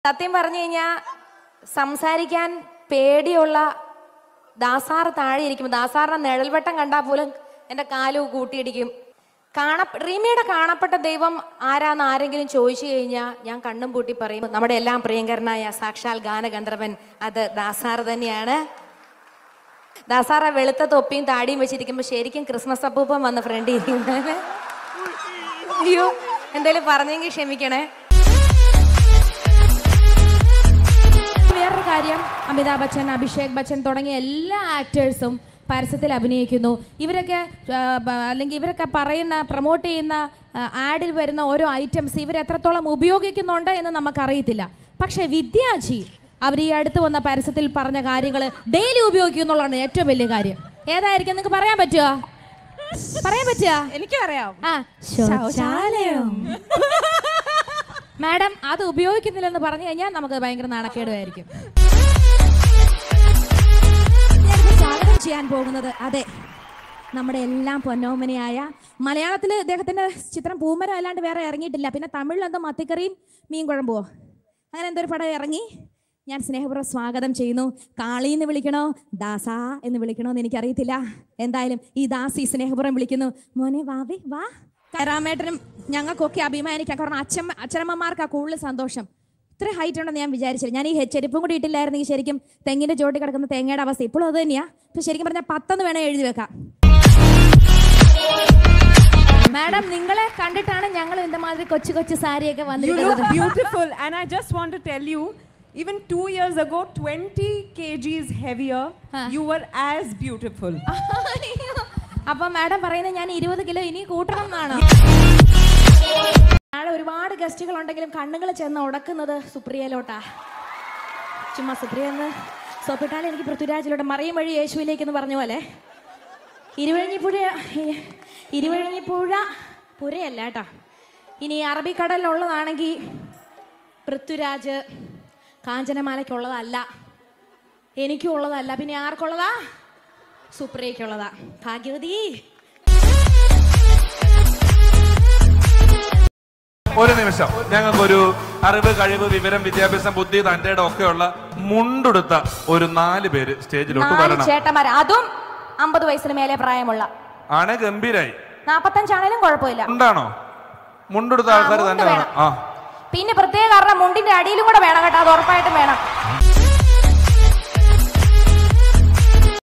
സത്യം പറഞ്ഞു കഴിഞ്ഞാൽ സംസാരിക്കാൻ പേടിയുള്ള ദാസാർ താഴെ ഇരിക്കും ദാസാറിന്റെ നിഴൽവട്ടം കണ്ടാൽ പോലും എൻ്റെ കാലു കൂട്ടിയിടിക്കും കാണ റീമയുടെ കാണപ്പെട്ട ദൈവം ആരാന്ന് ആരെങ്കിലും ചോദിച്ചു കഴിഞ്ഞാൽ ഞാൻ കണ്ണും പൂട്ടി പറയും നമ്മുടെ എല്ലാം പ്രിയങ്കരനായ സാക്ഷാൽ ഗാനഗന്ധർവൻ അത് ദാസാർ തന്നെയാണ് ദാസാറ വെളുത്ത തൊപ്പിയും താടിയും വെച്ചിരിക്കുമ്പോൾ ശരിക്കും ക്രിസ്മസ് അപ്പൂപ്പൻ വന്ന് ഫ്രണ്ട് ഇരിക്കുന്നത് അയ്യോ എന്തേലും പറഞ്ഞെങ്കിൽ ക്ഷമിക്കണേ വേറൊരു കാര്യം അമിതാഭ് ബച്ചൻ അഭിഷേക് ബച്ചൻ തുടങ്ങിയ എല്ലാ ആക്ടേഴ്സും പരസ്യത്തിൽ അഭിനയിക്കുന്നു ഇവരൊക്കെ ആ, ബ- അല്ലെങ്കിൽ ഇവരൊക്കെ പറയുന്ന പ്രൊമോട്ട് ചെയ്യുന്ന ആഡിൽ വരുന്ന ഓരോ ഐറ്റംസ് ഇവർ എത്രത്തോളം ഉപയോഗിക്കുന്നുണ്ട് എന്ന് നമുക്കറിയത്തില്ല പക്ഷേ വിദ്യാജി അവർ ഈ അടുത്ത് വന്ന പരസ്യത്തിൽ പറഞ്ഞ കാര്യങ്ങൾ ഡെയിലി ഉപയോഗിക്കുന്നുള്ളതാണ് ഏറ്റവും വലിയ കാര്യം ഏതായിരിക്കും നിങ്ങൾക്ക് പറയാൻ പറ്റുമോ പറയാൻ പറ്റുക എനിക്കറിയാം ആ ശൗചാലയം മാഡം അത് ഉപയോഗിക്കുന്നില്ലെന്ന് പറഞ്ഞു കഴിഞ്ഞാൽ നമുക്ക് ഭയങ്കര നാണക്കേടുമായിരിക്കും ഞാനിപ്പോൾ സ്വാഗതം ചെയ്യാൻ പോകുന്നത് അതെ നമ്മുടെ എല്ലാം പൊന്നോമനയായ മലയാളത്തിൽ ഇദ്ദേഹത്തിന്റെ ചിത്രം പൂമരം അല്ലാണ്ട് വേറെ ഇറങ്ങിയിട്ടില്ല പിന്നെ തമിഴിൽ എന്തോ മത്തിക്കറിയും മീൻ കുഴമ്പോ അങ്ങനെ എന്തോ ഒരു പടം ഇറങ്ങി ഞാൻ സ്നേഹപൂർവ്വം സ്വാഗതം ചെയ്യുന്നു കാളി എന്ന് വിളിക്കണോ ദാസ എന്ന് വിളിക്കണോ എന്ന് എനിക്കറിയത്തില്ല എന്തായാലും ഈ ദാസി സ്നേഹപൂർവ്വം വിളിക്കുന്നു മോനെ വാവേ വാ രാമേട്ടനും ഞങ്ങൾക്കൊക്കെ അഭിമാനിക്കാം കാരണം അച്ഛൻ അച്ഛനമ്മമാർക്കാ കൂടുതൽ സന്തോഷം ഇത്ര ഹൈറ്റ് ഉണ്ടെന്ന് ഞാൻ വിചാരിച്ചില്ല ഞാൻ ഈ ഹെ- ചെരുപ്പും കൂടി ഇട്ടില്ലായിരുന്നെങ്കിൽ ശരിക്കും തെങ്ങിന്റെ ചോട്ടി കിടക്കുന്ന തേങ്ങയുടെ അവസ്ഥ ഇപ്പോഴും അത് തന്നെയാ പക്ഷെ ശരിക്കും പറഞ്ഞാൽ പത്തെന്ന് വേണേ എഴുതി വെക്കാം മാഡം നിങ്ങളെ കണ്ടിട്ടാണ് ഞങ്ങൾ ഇന്തമാതിരി കൊച്ചു കൊച്ചു സാരിയൊക്കെ You look വന്നിരിക്കുന്നത് beautiful, and I just want to tell you, even two years ago, 20 kgs heavier, Huh. you were as beautiful. അയ്യോ. അപ്പൊ മാഡം പറയുന്നത് ഞാൻ ഇരുപത് കിലോ ഇനി കൂട്ടണം എന്നാണോ നാളെ ഒരുപാട് ഗസ്റ്റുകൾ ഉണ്ടെങ്കിലും കണ്ണുകൾ ചെന്ന് ഉടക്കുന്നത് സുപ്രിയയിലോട്ടാ ചുമ്മാ സുപ്രിയ എന്ന് സോപ്പിട്ടാൽ എനിക്ക് പൃഥ്വിരാജിലോട്ട് മറിയും വഴി യേശുവിലേക്ക് എന്ന് പറഞ്ഞ പോലെ ഇരുവഴിഞ്ഞിപ്പുഴ ഇരുവഴിഞ്ഞിപ്പുഴ പുരയല്ല കേട്ടോ ഇനി അറബിക്കടലിലുള്ളതാണെങ്കിൽ പൃഥ്വിരാജ് കാഞ്ചനമാലയ്ക്കുള്ളതല്ല എനിക്കും ഉള്ളതല്ല പിന്നെ ആർക്കുള്ളതാ സുപ്രിയയ്ക്കുള്ളതാ ഭാഗ്യവതി ഒരു നിമിഷം ഞങ്ങൾക്കൊരു അറിവ് കഴിവ് വിവരം വിദ്യാഭ്യാസം ബുദ്ധി തന്റെ ഒക്കെയുള്ള മുണ്ടെടുത്ത ഒരു നാല് പേര് സ്റ്റേജിലോട്ട് നാല് വരണം ചേട്ടന്മാർ അതും അമ്പത് വയസ്സിന് മേലെ പ്രായമുള്ള ആണ് ഗംഭീരായി നാപ്പത്തഞ്ചാണേലും കുഴപ്പമില്ല ഉണ്ടാണോ മുണ്ടെടുത്ത ആ, ആൾക്കാർ മുണ്ട് തന്നെ വേണം. വേണം ആ പിന്നെ പ്രത്യേക കാരണം മുണ്ടിന്റെ അടിയിലും കൂടെ വേണം കേട്ടോ അത് ഉറപ്പായിട്ടും വേണം